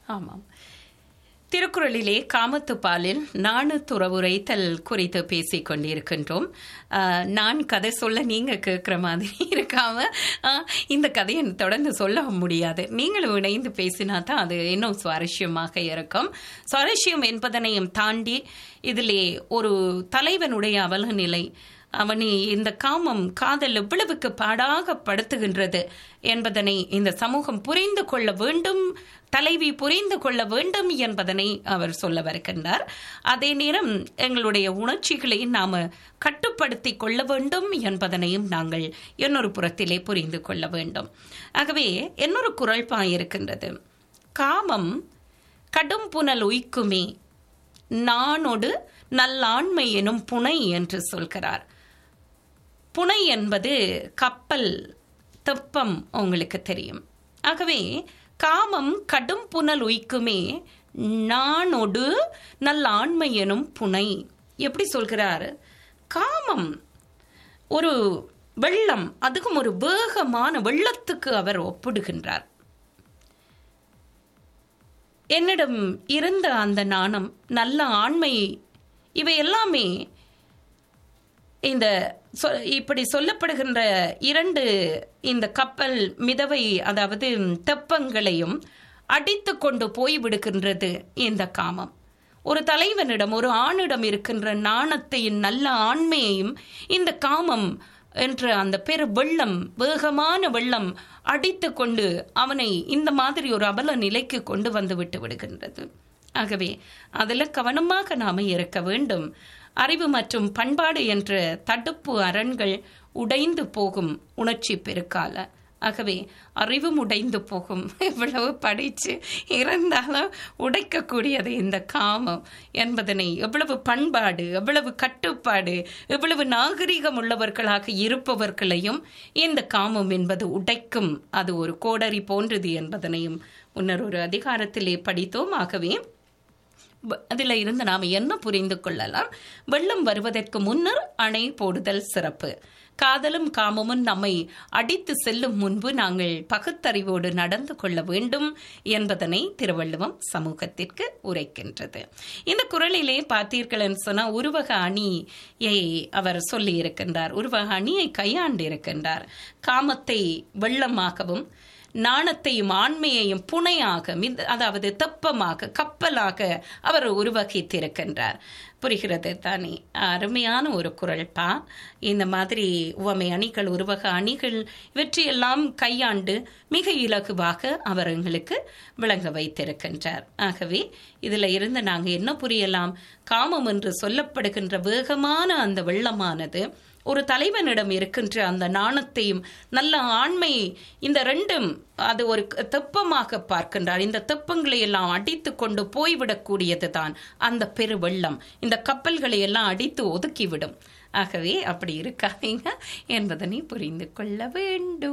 ஆமாம் திருக்குறளிலே காமத்துப்பாலில் நாணு துறவுரைத்தல் குறித்து பேசிக் கொண்டிருக்கின்றோம் ஆஹ், நான் கதை சொல்ல நீங்க கேட்குற மாதிரி இருக்காம ஆஹ், இந்த கதையை தொடர்ந்து சொல்ல முடியாது நீங்களும் இணைந்து பேசினா தான் அது இன்னும் சுவாரஸ்யமாக இருக்கும் சுவாரஸ்யம் என்பதனையும் தாண்டி இதிலே ஒரு தலைவனுடைய அவல நிலை அவனை இந்த காமம் காதல் எவ்வளவுக்கு பாடாக படுத்துகின்றது என்பதனை இந்த சமூகம் புரிந்து கொள்ள வேண்டும் தலைவி புரிந்து கொள்ள வேண்டும் என்பதனை அவர் சொல்ல வருகின்றார் அதே நேரம் எங்களுடைய உணர்ச்சிகளை நாம கட்டுப்படுத்தி கொள்ள வேண்டும் என்பதனையும் நாங்கள் இன்னொரு புறத்திலே புரிந்து கொள்ள வேண்டும் ஆகவே இன்னொரு குரல்பா இருக்கின்றது காமம் கடும் புனல் உய்க்குமே நானொடு நல்லாண்மை எனும் புனை என்று சொல்கிறார் புனை என்பது கப்பல் தெப்பம் உங்களுக்கு தெரியும் ஆகவே காமம் கடும் புனல் உய்க்குமே நானொடு நல்ல ஆண்மை எனும் புனை எப்படி சொல்கிறார் காமம் ஒரு வெள்ளம் அதுக்கும் ஒரு வேகமான வெள்ளத்துக்கு அவர் ஒப்பிடுகின்றார் என்னிடம் இருந்த அந்த நாணம் நல்ல ஆண்மை இவை எல்லாமே இந்த சொ- இப்படி சொல்லப்படுகின்ற இரண்டு இந்த கப்பல் மிதவை அதாவது தெப்பங்களையும் அடித்து கொண்டு போய் விடுகின்றது இந்த காமம் ஒரு தலைவனிடம் ஒரு ஆணிடம் இருக்கின்ற நாணத்தையும் நல்ல ஆண்மையையும் இந்த காமம் என்ற அந்த பெரு வெள்ளம் வேகமான வெள்ளம் அடித்து கொண்டு அவனை இந்த மாதிரி ஒரு அபல நிலைக்கு கொண்டு வந்து விட்டு விடுகின்றது ஆகவே அதில் கவனமாக நாம இருக்க வேண்டும் அறிவு மற்றும் பண்பாடு என்ற தடுப்பு அரண்கள் உடைந்து போகும் உணர்ச்சி பெருக்கால ஆகவே அறிவும் உடைந்து போகும் எவ்வளவு படிச்சு இருந்தாலும் உடைக்கக்கூடியது இந்த காமம் என்பதனை எவ்வளவு பண்பாடு எவ்வளவு கட்டுப்பாடு எவ்வளவு நாகரிகம் உள்ளவர்களாக இருப்பவர்களையும் இந்த காமம் என்பது உடைக்கும் அது ஒரு கோடரி போன்றது என்பதனையும் முன்னர் ஒரு அதிகாரத்திலே படித்தோம் ஆகவே வ- அதில் இருந்து நாம் என்ன புரிந்து கொள்ளலாம் வெள்ளம் வருவதற்கு முன்னர் அணை போடுதல் சிறப்பு காதலும் காமமும் நம்மை அடித்து செல்லும் முன்பு நாங்கள் பகுத்தறிவோடு நடந்து கொள்ள வேண்டும் என்பதனை திருவள்ளுவம் சமூகத்திற்கு உரைக்கின்றது இந்த குரலிலே பார்த்தீர்கள் என்று சொன்னால் உருவக அணியை அவர் சொல்லி இருக்கின்றார் உருவக அணியை கையாண்டு இருக்கின்றார் காமத்தை வெள்ளமாகவும் நாணத்தையும் ஆண்மையையும் புனையாக மித- அதாவது தெப்பமாக கப்பலாக அவர் உருவகித்திருக்கின்றார் புரிகிறது தானே அருமையான ஒரு குரல்பா இந்த மாதிரி உவமை அணிகள் உருவக அணிகள் இவற்றையெல்லாம் கையாண்டு மிக இலகுவாக அவர் எங்களுக்கு விளங்க வைத்திருக்கின்றார் ஆகவே இதில் இருந்து நாங்கள் என்ன புரியலாம் காமம் என்று சொல்லப்படுகின்ற வேகமான அந்த வெள்ளமானது ஒரு தலைவனிடம் இருக்கின்ற அந்த நாணத்தையும் நல்ல ஆண்மை இந்த ரெண்டும் அது ஒரு தெப்பமாக பார்க்கின்றார் இந்த தெப்பங்களை எல்லாம் அடித்து கொண்டு போய்விடக்கூடியது தான் அந்த பெரு வெள்ளம் இந்த கப்பல்களை எல்லாம் அடித்து ஒதுக்கிவிடும் ஆகவே அப்படி இருக்காதீங்க என்பதனை புரிந்து கொள்ள வேண்டும்